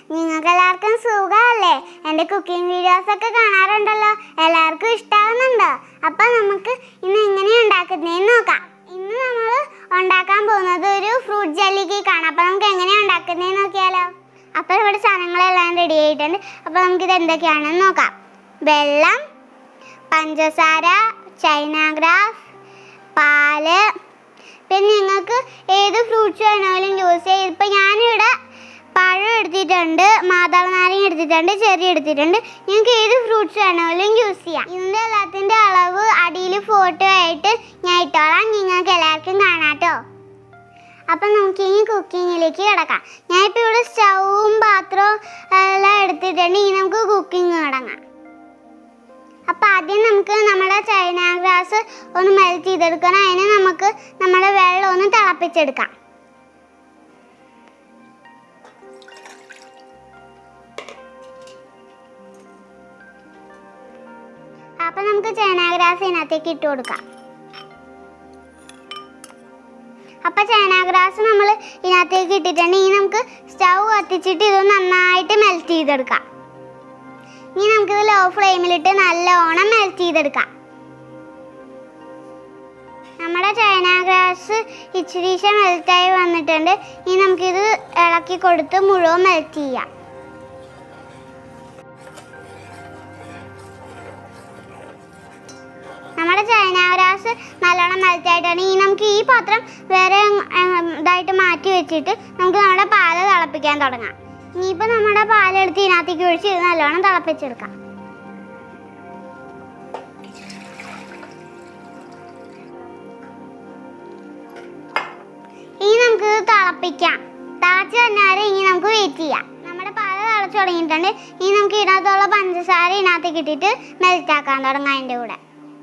നിങ്ങൾക്ക് എല്ലാവർക്കും സുഖമല്ലേ എൻ്റെ കുക്കിംഗ് വീഡിയോസ് ഒക്കെ കാണാറുണ്ടല്ലോ എല്ലാവർക്കും ഇഷ്ടാവുന്നുണ്ടോ അപ്പൊ നമുക്ക് ഇന്ന് എങ്ങനെയാ ഉണ്ടാക്കുന്നതെന്ന് നോക്കാം ഇന്ന് നമ്മൾ ഉണ്ടാക്കാൻ പോകുന്നത് ഒരു ഫ്രൂട്ട് ജെല്ലി കേക്കാണ് അപ്പൊ നമുക്ക് എങ്ങനെയാ ഉണ്ടാക്കുന്നതെന്ന് നോക്കിയാലോ അപ്പൊ ഇവിടെ സാധനങ്ങളെല്ലാം റെഡി ആയിട്ടുണ്ട് അപ്പൊ നമുക്കിത് എന്തൊക്കെയാണെന്ന് നോക്കാം വെള്ളം പഞ്ചസാര ചൈന ഗ്രാസ് പാല് പിന്നെ നിങ്ങൾക്ക് ഏത് ഫ്രൂട്ട്സ് വേണമെങ്കിലും യൂസ് ചെയ്യാം ഇപ്പം ഞാനിവിടെ പഴം എടുത്തിട്ടുണ്ട് മാതള നാരങ്ങ എടുത്തിട്ടുണ്ട് ചെറി എടുത്തിട്ടുണ്ട് നിങ്ങൾക്ക് ഏത് ഫ്രൂട്ട്സ് വേണമെങ്കിലും യൂസ് ചെയ്യാം ഇതിൻ്റെ എല്ലാത്തിൻ്റെ അളവ് അടിയിൽ ഫോട്ടോ ആയിട്ട് ഞാൻ ഇട്ടോളാം നിങ്ങൾക്ക് എല്ലാവർക്കും കാണാട്ടോ അപ്പം നമുക്ക് ഇനി കുക്കിങ്ങിലേക്ക് കിടക്കാം ഞാനിപ്പോൾ ഇവിടെ സ്റ്റൗവും പാത്രവും എല്ലാം എടുത്തിട്ടുണ്ട് ഇനി നമുക്ക് കുക്കിംഗ് തുടങ്ങാം അപ്പൊ ആദ്യം നമുക്ക് നമ്മുടെ ചൈന ഗ്രാസ് ഒന്ന് മെൽറ്റ് ചെയ്തെടുക്കണം അതിന് നമുക്ക് നമ്മുടെ വെള്ളം ഒന്ന് തിളപ്പിച്ചെടുക്കാം അപ്പൊ നമുക്ക് ചൈന ഗ്രാസ് ഇതിനകത്തേക്ക് ഇട്ട് കൊടുക്കാം അപ്പൊ ചൈന ഗ്രാസ് നമ്മൾ ഇതിനകത്തേക്ക് ഇട്ടിട്ടുണ്ട് ഇനി നമുക്ക് സ്റ്റൗ കത്തിച്ചിട്ട് ഇത് നന്നായിട്ട് മെൽറ്റ് ചെയ്തെടുക്കാം ഇനി നമുക്കിത് ലോ ഫ്ലെയിമിലിട്ട് നല്ലോണം മെൽറ്റ് ചെയ്തെടുക്കാം നമ്മുടെ ചൈന ഗ്രാസ് ഇച്ചിരീശ മെൽറ്റായി വന്നിട്ടുണ്ട് ഇനി നമുക്കിത് ഇളക്കി കൊടുത്ത് മുഴുവൻ മെൽറ്റ് ചെയ്യാം നമ്മുടെ ചൈന ഗ്രാസ് നല്ലോണം മെൽറ്റ് ആയിട്ടാണ് ഇനി നമുക്ക് ഈ പാത്രം വേറെ ഉം, ഇതായിട്ട് മാറ്റി വെച്ചിട്ട് നമുക്ക് നമ്മുടെ പാല് തിളപ്പിക്കാൻ തുടങ്ങാം ഇനിയിപ്പോൾ നമ്മുടെ പാലെടുത്ത് ഇതിനകത്തേക്ക് ഒഴിച്ച് ഇത് നല്ലോണം തിളപ്പിച്ചെടുക്കാം ഇനി നമുക്ക് ഇത് തിളപ്പിക്കാം തിളച്ച് കഴിഞ്ഞാൽ ഇനി നമുക്ക് വെയിറ്റ് ചെയ്യാം നമ്മുടെ പാല് തിളച്ച് തുടങ്ങിയിട്ടുണ്ട് ഇനി നമുക്ക് ഇതിനകത്തുള്ള പഞ്ചസാര ഇതിനകത്തേക്ക് ഇട്ടിട്ട് മെൽറ്റ് ആക്കാൻ തുടങ്ങാം അതിൻ്റെ കൂടെ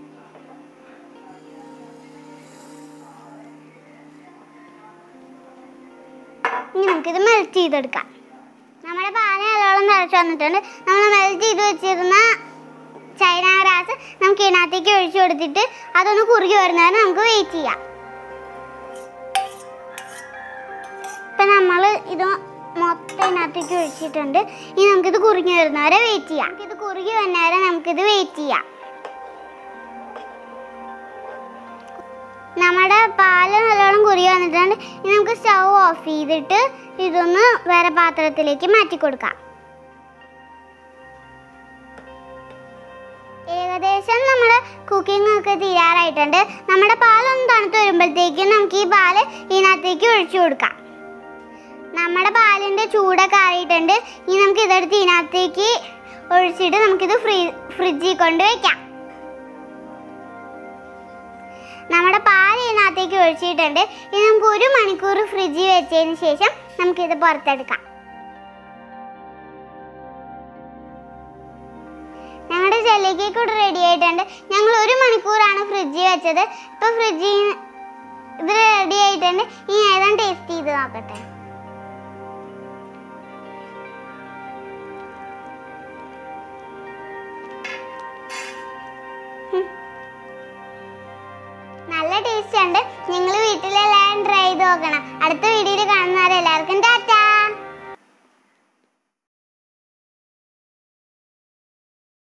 ഇനി നമുക്കിത് മെൽറ്റ് ചെയ്തെടുക്കാം നമ്മുടെ പാല് നല്ലോണം തിളച്ച് വന്നിട്ടുണ്ട് നമ്മൾ മെൽറ്റ് ചെയ്ത് വെച്ചിരുന്ന ചൈന ഗ്രാസ് നമുക്ക് ഇതിനകത്തേക്ക് ഒഴിച്ചു കൊടുത്തിട്ട് അതൊന്ന് കുറുകി വരുന്നവരെ നമുക്ക് വെയിറ്റ് ചെയ്യാം ഇപ്പം നമ്മൾ ഇത് മൊത്തം ഇതിനകത്തേക്ക് ഒഴിച്ചിട്ടുണ്ട് ഇനി നമുക്കിത് കുറുകി വരുന്നവരെ വെയിറ്റ് ചെയ്യാം ഇത് കുറുകി വരുന്നവരെ നമുക്കിത് വെയിറ്റ് ചെയ്യാം നമ്മുടെ പാല് നല്ലോണം കുറുകി വന്നിട്ടുണ്ട് ഇനി നമുക്ക് സ്റ്റൗ ഓഫ് ചെയ്തിട്ട് ഇതൊന്ന് വേറെ പാത്രത്തിലേക്ക് മാറ്റി കൊടുക്കാം ഏകദേശം നമ്മുടെ കുക്കിംഗ് ഒക്കെ തീരാറായിട്ടുണ്ട് നമ്മുടെ പാലൊന്ന് തണുത്ത് വരുമ്പോഴത്തേക്കും നമുക്ക് ഈ പാല് ഇതിനകത്തേക്ക് ഒഴിച്ചു കൊടുക്കാം നമ്മുടെ പാലിൻ്റെ ചൂടൊക്കെ ആറിയിട്ടുണ്ട് ഇനി നമുക്ക് ഇതെടുത്ത് ഇതിനകത്തേക്ക് ഒഴിച്ചിട്ട് നമുക്കിത് ഫ്രീ ഫ്രിഡ്ജിൽ കൊണ്ട് വെക്കാം നമ്മുടെ പാൽ ഇതിനകത്തേക്ക് ഒഴിച്ചിട്ടുണ്ട് ഇനി നമുക്ക് ഒരു മണിക്കൂർ ഫ്രിഡ്ജിൽ വെച്ചതിന് ശേഷം നമുക്കിത് പുറത്തെടുക്കാം ഞങ്ങളുടെ ജെല്ലി കേക്ക് ഇവിടെ റെഡി ആയിട്ടുണ്ട് ഞങ്ങൾ ഒരു മണിക്കൂറാണ് ഫ്രിഡ്ജിൽ വെച്ചത് ഇപ്പൊ ഫ്രിഡ്ജിൽ ഇത് റെഡി ആയിട്ടുണ്ട് ഇനി ഏതാണ് ടേസ്റ്റ് ചെയ്ത് നോക്കട്ടെ ഉം. നല്ല ടേസ്റ്റ് ഉണ്ട് നിങ്ങൾ വീട്ടിലെല്ലാം ട്രൈ ചെയ്ത് നോക്കണം അടുത്ത വീഡിയോയിൽ കാണുന്നവരെല്ലാവർക്കും ടാ